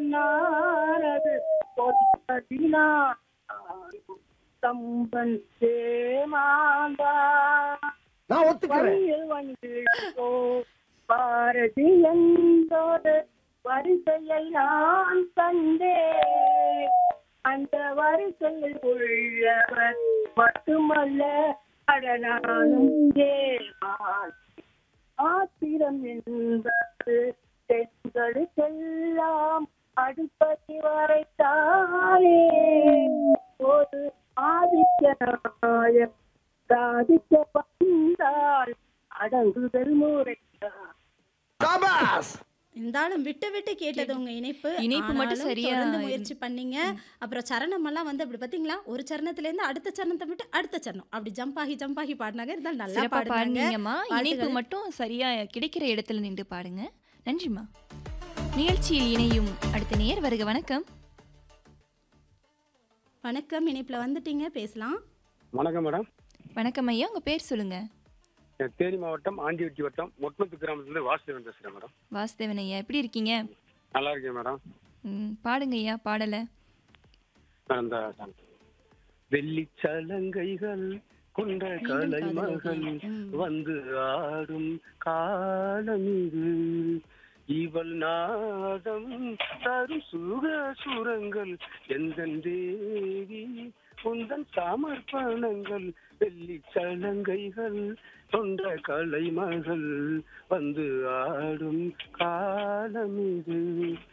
சொன்னாரது பொற்பதினார் கம்பன் சேமாந்தா நான் ஒத்துக்கிறேன் வழியில் வந்து போ பாரதி என்பது வரிசையை நான் தந்தேன் அந்த வரிசையில் உள்ளவர் மட்டுமல்ல அடனானும் ஏமான் ஆத்திரம் என்பது பெண்களுக்கெல்லாம் அடுப்பதி வரைத்தாரே ஒரு ஆதித்ய நாயர் சாதிக்க வந்தால் அடங்குதல் முறைதான் சாபாஸ் இருந்தாலும் விட்டு விட்டு கேட்டது உங்க இணைப்பு இணைப்பு மட்டும் ஆனாலும் சரியா தொடர்ந்து இருந்து- முயற்சி பண்ணீங்க அப்புறம் சரணம் எல்லாம் வந்து அப்படி பாத்தீங்களா ஒரு சரணத்துல இருந்து அடுத்த சரணத்தை விட்டு அடுத்த சரணம் அப்படி ஜம்ப் ஆகி ஜம்ப் ஆகி பாடினாங்க இருந்தாலும் நல்லா சிறப்பா பாடுனாங்க பாடுனீங்கம்மா இணைப்பு வாழ்த்துக்கள். மட்டும் சரியா கிடைக்கிற இடத்துல நின்று பாடுங்க நன்றிம்மா நிகழ்ச்சியில் இணையும் அடுத்த நேர் வருக வணக்கம் வணக்கம் இணைப்புல வந்துட்டீங்க பேசலாம் வணக்கம் மேடம் வணக்கம் ஐயா உங்க பேர் சொல்லுங்க நான் தேனி மாவட்டம் ஆண்டிவட்டி வட்டம் மொட்மத்து கிராமத்துலேருந்து வாசுதேவன் பேசுகிறேன் மேடம் வாசுதேவன் ஐயா எப்படி இருக்கீங்க நல்லா இருக்கேன் மேடம் ம், பாடுங்க ஐயா பாடல மேடம் இந்த song. வெள்ளிச் சலங்கைகள் கொண்ட கலைமகள் ம். வந்து ஆடும் காலம் இது இவள் நாதம் தரும் சுக சுரங்கள் எந்தன் தேவி உந்தன் சமர்ப்பணங்கள் வெள்ளி சலங்கைகள் தொண்ட கலைமகள் வந்து ஆடும் காலம் இது